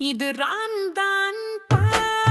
இது ராந்தான் பா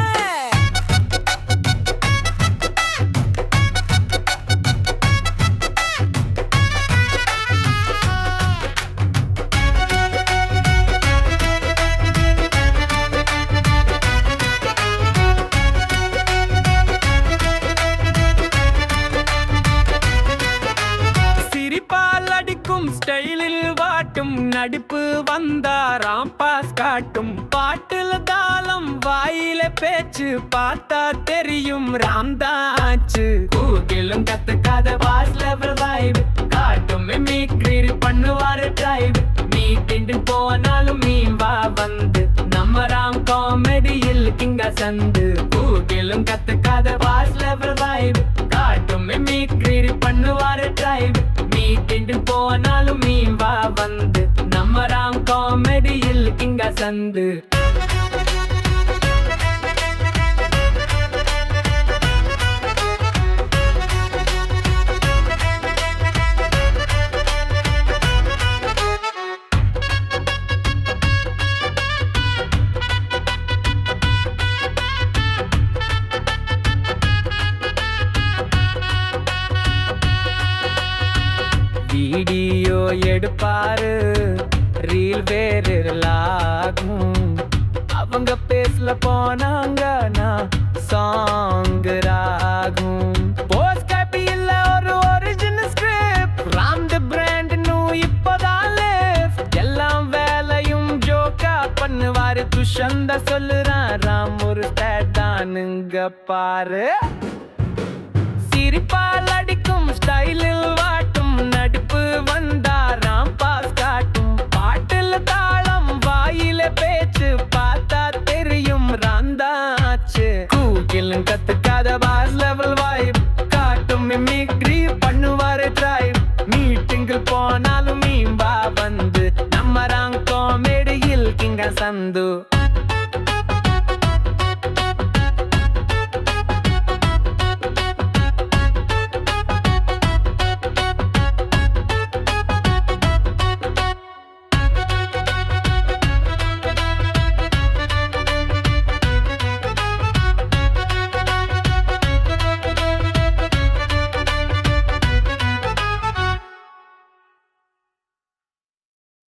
சிரிப்பால் அடிக்கும் ஸ்டைலில் வாட்டும் நடிப்பு வந்தாராம் பாஸ் காட்டும் பாட்டுல தாளம் வாயில பேச்சு பார்த்தா தெரியும் ராம்தாச்சு கூகிலும் கத்துக்காத பாஸ் லெவல் வைப் காட்டும் மிமிக்ரி பண்ணுவாரு டிரைவ் மீட்டிண்டு போனாலும் மீ வா வந்து நம்ம ராம் காமெடியில் கிங்க சந்து கூகிலும் கத்துக்காத பாஸ் லெவல் வைப் காட்டும் மிமிக்ரி பண்ணுவாரு டிரைவ் மீட்டிண்டு போனாலும் மீ வா வந்து நம்ம ராம் காமெடியில் கிங்க சந்து வீடியோ எடுப்பாரு ரீல் வேறலாகும் அவங்க பேசல போனாங்கன்னா சாங் ராகும் போஸ்ட் காப்பி இல்ல ஒரு original script Ram the brand இன்னும் இப்போதான் lift. எல்லாம் வேலையும் ஜோக்கா பண்ணுவாரு துஷந்த சொல்லுறான் ராம் ஒரு ஸ்டேட் தானுங்க பாரு சிரிப்பால் அடிக்கும் ஸ்டைலில் வாட்டும் நடிப்பு வந்தாராம் பாஸ் காட்டும் பாட்டில் தாளம் வாயில பேச்சு பார்த்தா தெரியும் ராந்தாச்சு கூகிலும் கத்துக்காத பாஸ் லெவல் வாய்ப் காட்டும் மிமிக்ரி பண்ணுவாரு டிரைவ் மீட்டிங்கில் போனாலும் மீம்பா வந்து நம்ம ராங் காமெடியில் கிங்க சந்து